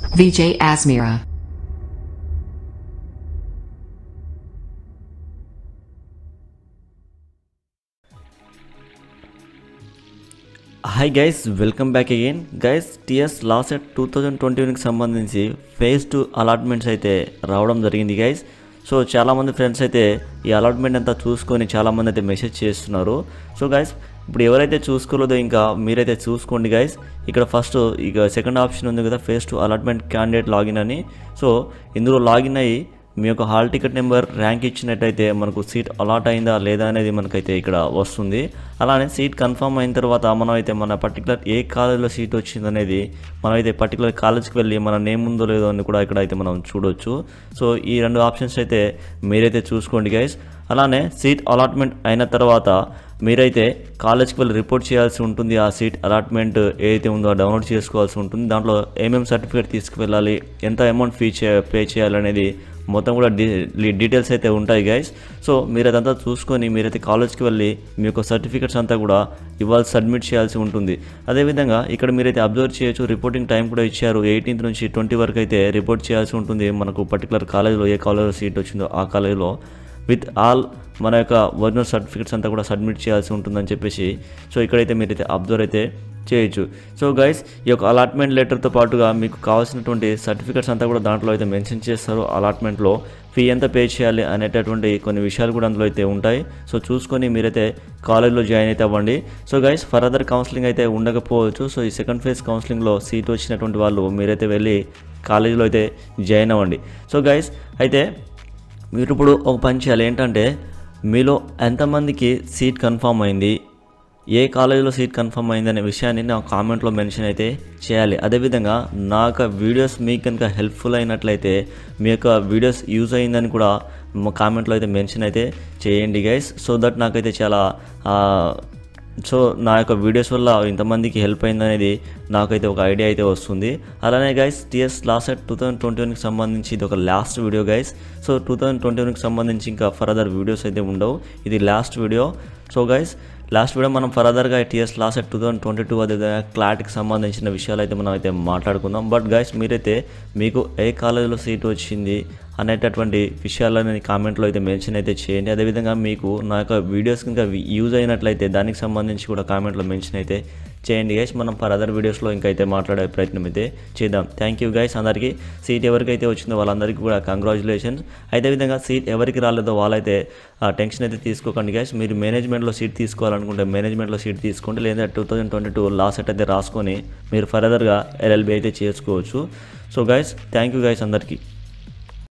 VJ Asmira. Hi guys welcome back again guys TS LAWCET two thousand twenty వన్కి సంబంధించి phase two allotments అయితే రావడం జరిగింది guys so చాలామంది friends అయితే ఈ అలాట్మెంట్ అంతా చూసుకొని చాలామంది అయితే మెసేజ్ చేస్తున్నారు సో గైస్ ఇప్పుడు ఎవరైతే చూసుకోలేదో ఇంకా మీరైతే చూసుకోండి గైస్ ఇక్కడ ఫస్ట్ ఇక సెకండ్ ఆప్షన్ ఉంది కదా phase two allotment candidate login అని సో ఇందులో లాగిన్ అయ్యి మీ యొక్క హాల్ టికెట్ నెంబర్ ర్యాంక్ ఇచ్చినట్టయితే మనకు సీట్ అలాట్ అయిందా లేదా అనేది మనకైతే ఇక్కడ వస్తుంది అలానే సీట్ కన్ఫర్మ్ అయిన తర్వాత మనం అయితే మన పర్టికులర్ ఏ కాలేజీలో సీట్ వచ్చింది అనేది మనం అయితే పర్టికులర్ కాలేజ్కి వెళ్ళి మన నేమ్ ఉందో లేదో అని కూడా ఇక్కడ అయితే మనం చూడొచ్చు సో ఈ రెండు ఆప్షన్స్ అయితే మీరైతే చూసుకోండి గైస్ అలానే సీట్ అలాట్మెంట్ అయిన తర్వాత మీరైతే కాలేజ్కి వెళ్ళి రిపోర్ట్ చేయాల్సి ఉంటుంది ఆ సీట్ అలాట్మెంట్ ఏదైతే ఉందో డౌన్లోడ్ చేసుకోవాల్సి ఉంటుంది దాంట్లో ఏమేమి సర్టిఫికేట్ తీసుకువెళ్ళాలి ఎంత అమౌంట్ ఫీ చే పే చేయాలనేది మొత్తం కూడా డీ డీటెయిల్స్ అయితే ఉంటాయి గైస్ సో మీరు అదంతా చూసుకొని మీరైతే కాలేజ్కి వెళ్ళి మీ యొక్క సర్టిఫికెట్స్ అంతా కూడా ఇవ్వాల్సి సబ్మిట్ చేయాల్సి ఉంటుంది అదేవిధంగా ఇక్కడ మీరైతే అబ్జర్వ్ చేయొచ్చు రిపోర్టింగ్ టైం కూడా ఇచ్చారు ఎయిటీన్త్ నుంచి ట్వంటీ వరకు అయితే రిపోర్ట్ చేయాల్సి ఉంటుంది మనకు పర్టికులర్ కాలేజ్లో ఏ కాలేజ్లో సీట్ వచ్చిందో ఆ కాలేజ్లో విత్ ఆల్ మన యొక్క ఒరిజినల్ సర్టిఫికెట్స్ అంతా కూడా సబ్మిట్ చేయాల్సి ఉంటుందని చెప్పేసి సో ఇక్కడైతే మీరైతే అబ్జర్వ్ అయితే చేయొచ్చు సో గైస్ ఈ యొక్క అలాట్మెంట్ లెటర్తో పాటుగా మీకు కావాల్సినటువంటి సర్టిఫికెట్స్ అంతా కూడా దాంట్లో అయితే మెన్షన్ చేస్తారు అలాట్మెంట్లో ఫీ ఎంత పే చేయాలి అనేటటువంటి కొన్ని విషయాలు కూడా అందులో అయితే ఉంటాయి సో చూసుకొని మీరైతే కాలేజ్లో జాయిన్ అయితే అవ్వండి సో గైస్ ఫర్దర్ కౌన్సిలింగ్ అయితే ఉండకపోవచ్చు సో ఈ సెకండ్ ఫేజ్ కౌన్సిలింగ్లో సీట్ వచ్చినటువంటి వాళ్ళు మీరైతే వెళ్ళి కాలేజీలో అయితే జాయిన్ అవ్వండి సో గైస్ అయితే మీరు ఇప్పుడు ఒక పని చేయాలి ఏంటంటే మీలో ఎంతమందికి సీట్ కన్ఫర్మ్ అయింది ఏ కాలేజీలో సీట్ కన్ఫర్మ్ అయింది అనే విషయాన్ని నా కామెంట్లో మెన్షన్ అయితే చేయాలి అదేవిధంగా నా యొక్క వీడియోస్ మీకు కనుక హెల్ప్ఫుల్ అయినట్లయితే మీ యొక్క వీడియోస్ యూజ్ అయిందని కూడా మా కామెంట్లో అయితే మెన్షన్ అయితే చేయండి గైస్ సో దట్ నాకైతే చాలా ఆ, సో నా యొక్క వీడియోస్ వల్ల ఇంతమందికి హెల్ప్ అయిందనేది నాకైతే ఒక ఐడియా అయితే వస్తుంది అలానే guys TS LAWCET two thousand twenty వన్కి సంబంధించి ఇది ఒక last video guys so two thousand twenty వన్కి సంబంధించి ఇంకా ఫర్దర్ వీడియోస్ అయితే ఉండవు ఇది last video so guys last video మనం ఫర్దర్గా TS LAWCET two thousand twenty two అదే క్లాట్కి సంబంధించిన విషయాలు అయితే మనం అయితే మాట్లాడుకుందాం బట్ గైస్ మీరైతే మీకు ఏ కాలేజీలో సీట్ వచ్చింది అనేటటువంటి విషయాలని కామెంట్లో అయితే మెన్షన్ అయితే చేయండి అదేవిధంగా మీకు నా యొక్క వీడియోస్ ఇంకా యూజ్ అయినట్లయితే దానికి సంబంధించి కూడా కామెంట్లో మెన్షన్ అయితే చేయండి గైస్ మనం ఫర్ అదర్ వీడియోస్లో ఇంకైతే మాట్లాడే ప్రయత్నం అయితే చేద్దాం థ్యాంక్ యూ గైస్ అందరికీ సీట్ ఎవరికైతే వచ్చిందో వాళ్ళందరికీ కూడా కంగ్రాచులేషన్స్ అదేవిధంగా సీట్ ఎవరికి రాలేదో వాళ్ళైతే ఆ టెన్షన్ అయితే తీసుకోకండి గైస్ మీరు మేనేజ్మెంట్లో సీట్ తీసుకోవాలనుకుంటే మేనేజ్మెంట్లో సీట్ తీసుకోండి లేదా two thousand twenty two LAWCET అయితే రాసుకొని మీరు ఫర్దర్గా ఎల్ఎల్బి అయితే చేసుకోవచ్చు so guys thank you guys అందరికీ